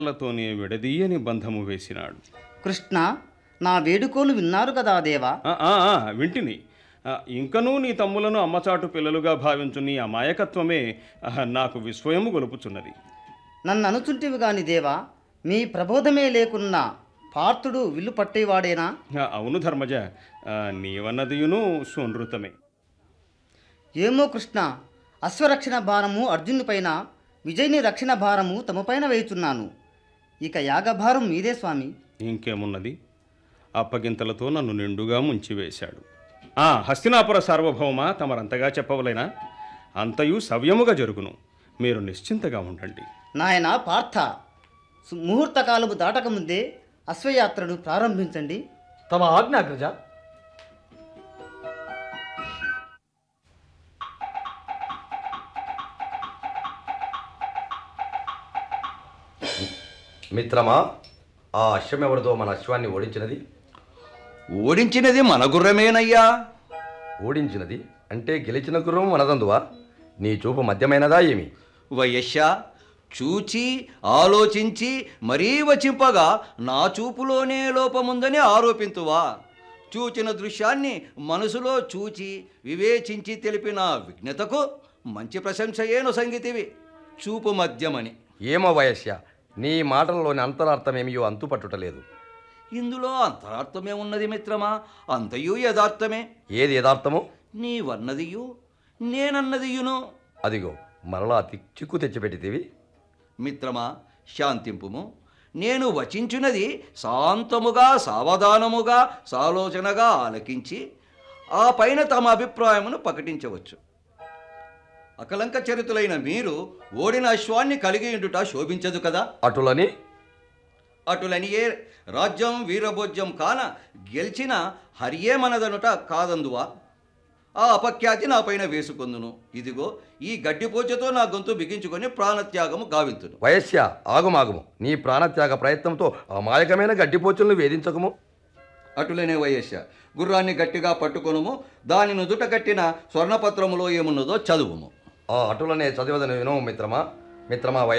లతోనే విడదీయని బంధము వేసినాడు కృష్ణ నా వేడుకోలు విన్నారు కదా దేవా ఆ, ఆ, ఆ, వింటిని ఆ, ఇంకనూ నీ తమ్ములను అమ్మచాటు పిల్లలుగా భావించు నీ అమాయకత్వమే ఆ, నాకు విస్మయము గొలుపుచున్నది నన్ను అనుచుంటివి గాని దేవా మీ ప్రబోధమే లేకున్నా పార్థుడు విల్లు పట్టేవాడేనా ఆ, అవును ధర్మజ ఆ, నీవన్నదియును సునృతమే ఏమో కృష్ణ అశ్వరక్షణ భారము అర్జునుని పైన విజయ్ని రక్షణ భారము తమపైన వేయుచున్నాను ఇక యాగభారం మీదే స్వామి ఇంకేమున్నది అప్పగింతలతో నన్ను నిండుగా ముంచివేశాడు ఆ హస్తినాపుర సార్వభౌమ తమరంతగా చెప్పవలేనా అంతయు సవ్యముగా జరుగును మీరు నిశ్చింతగా ఉండండి నాయన పార్థ సు- ముహూర్తకాలము దాటకముందే అశ్వయాత్రను ప్రారంభించండి తమ ఆజ్ఞ అగ్రజ మిత్రమా ఆ అశ్వం ఎవరిదో మన అశ్వాన్ని ఓడించినది ఓడించినది మన గుర్రమేనయ్యా ఓడించినది అంటే గెలిచిన గుర్రం మనదందువా నీ చూపు మధ్యమైనదా ఏమి వయస్య చూచి ఆలోచించి మరీ వచింపగా నా చూపులోనే లోపముందని ఆరోపింతువా చూచిన దృశ్యాన్ని మనసులో చూచి వివేచించి తెలిపిన విజ్ఞతకు మంచి ప్రశంసయేను సంగీతివి చూపు మధ్యమని ఏమో వయస్య నీ మాటలలోని అంతరార్థమేమియో అంతుపట్టుటలేదు ఇందులో అంతరార్థమే ఉన్నది మిత్రమా అంతయు యథార్థమే ఏది యథార్థమో నీవన్నదియు నేనన్నదియును అదిగో మరలా తి- చిక్కు తెచ్చిపెట్టితివి మిత్రమా శాంతింపుము నేను వచించున్నది శాంతముగా సావధానముగా సాలోచనగా ఆలకించి ఆ పైన తమ అభిప్రాయమును ప్రకటించవచ్చు అకలంక చరితులైన మీరు ఓడిన అశ్వాన్ని కలిగి ఉండుట శోభించదు కదా అటులని అటులనియే రాజ్యం వీరభోజ్యం కాన గెలిచిన హరియే మనదనుట కాదందువా ఆ అపఖ్యాతి నా పైన వేసుకొందును ఇదిగో ఈ గడ్డిపోచతో నా గొంతు బిగించుకొని ప్రాణత్యాగము గావింతును వయస్య ఆగుమాగుము నీ ప్రాణత్యాగ ప్రయత్నంతో అమాయకమైన గడ్డిపోచులను వేధించకము అటులనే వయస్య గుర్రాన్ని గట్టిగా పట్టుకొనుము దాని నుదుట కట్టిన స్వర్ణపత్రములో ఏమున్నదో చదువుము ఆ అటులనే చదివదని వినవు మిత్రమా మిత్రమా